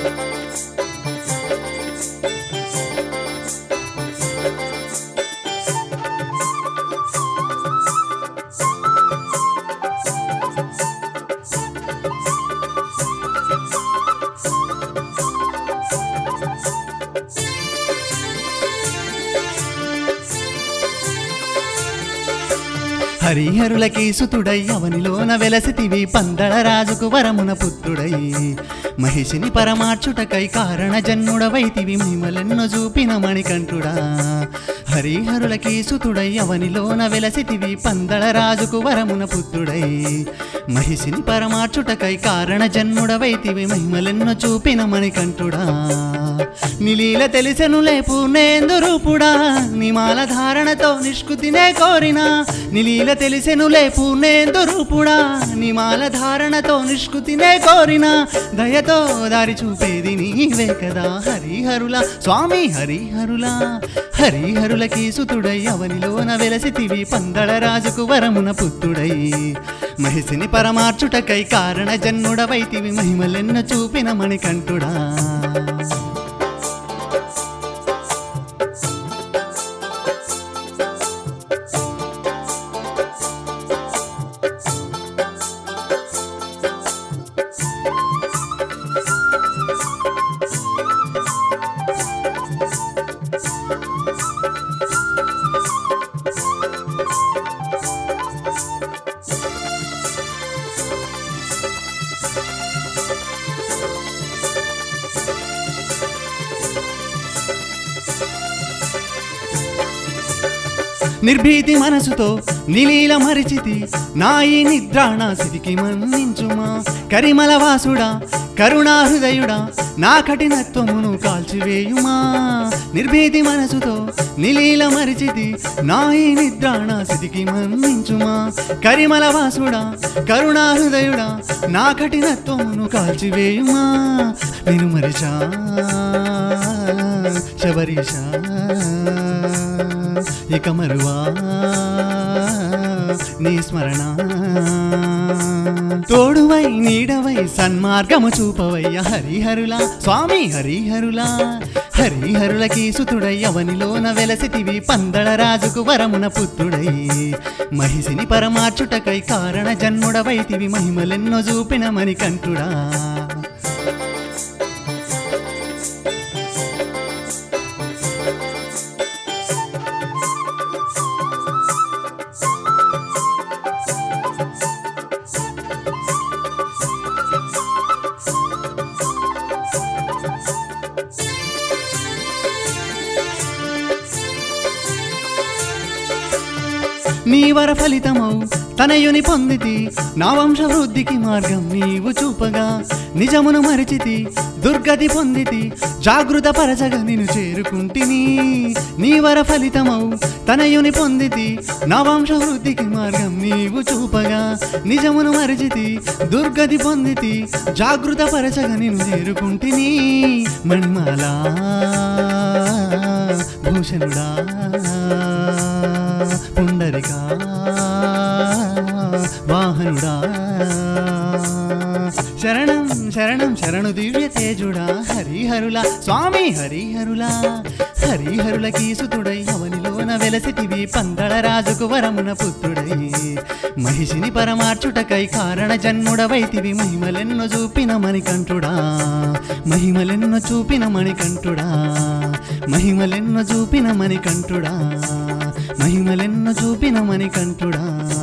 హరిహరులకి సుతుడై అవనిలోన వెలసితివి పందళ రాజుకు వరమున పుత్రుడై మహిషిని పరమార్చుటకై కారణ జన్ముడవైతివి మిమలెన్నో చూపిన మణికంఠుడా హరిహరులకి సుతుడై అవనిలోన వెలసితివి పందళ రాజుకు వరమున పుత్రుడై మహిషిని పరమార్చుటకై కారణ జన్ముడవైతివి మహిమలెన్నో చూపిన మణికంఠుడా నిలీల తెలిసెనులే పూర్ణేందు రూపుడా నిమాల ధారణతో నిష్కుతినే కోరిన నిలీల తెలిసెనులే పూర్ణేందు రూపుడా నిమాల ధారణతో నిష్కుతినే కోరిన దయతో దారి చూపేది నీవే కదా హరిహరుల స్వామి హరిహరుల హరిహరులకి సుతుడై అవనిలోన వెలసితివి పందళ రాజుకు వరమున పుత్రుడై మహిషిని పరమార్చుటకై కారణ జన్ముడవైతివి మహిమలెన్న చూపిన మణికంఠుడా నిర్భీతి మనసుతో నిలీల మరిచితి నాయి నిద్రాణ స్థితికి మన్నించుమా కరిమల వాసుడా కరుణా హృదయుడా నా కఠినత్వమును కాల్చివేయుమా నిర్భీతి మనసుతో నిలీల మరిచితి నాయి నిద్రాణ స్థితికి మన్నించుమా కరిమల వాసుడా కరుణా హృదయుడా నా కఠినత్వమును కాల్చివేయుమా నేను మరిచా శబరీషా ఇక మరువా నీ స్మరణ తోడువై నీడవై సన్మార్గము చూపవయ్య హరిహరుల స్వామి హరిహరుల హరిహరులకి సుతుడై అవనిలోన వెలసితివి పందళ రాజుకు వరమున పుత్రుడై మహిషిని పరమార్చుటకై కారణ జన్ముడవైతివి మహిమలెన్నో చూపిన మణికంఠుడా నీ వర ఫలితమౌ తనయుని పొందితి నా వంశ వృద్ధికి మార్గం నీవు చూపగా నిజమును మరిచితి దుర్గతి పొందితి జాగృత పరచగా నిన్ను చేరుకుంటిని నీ వర ఫలితమౌ తనయుని పొందితి నా వంశ వృద్ధికి మార్గం నీవు చూపగా నిజమును మరిచితి దుర్గతి పొందితి జాగృత పరచగా నిన్ను చేరుకుంటిని మణిమాలా భూషణుడా పుండరికా వాహనుడా శరణం శరణం శరణు దివ్య తేజుడా హరిహరుల స్వామి హరిహరుల హరిహరులకి సుతుడై అవనిలోన వెలసిటివి పందళ రాజుకు వరమున పుత్రుడై మహిషిని పరమార్చుటకై కారణ జన్ముడవైతివి మహిమలెన్నో చూపిన మణికంఠుడా మహిమలెన్నో చూపిన మణికంఠుడా మహిమలెన్నో చూపిన మణికంఠుడా మహిమలెన్నో చూపిన మణికంఠుడా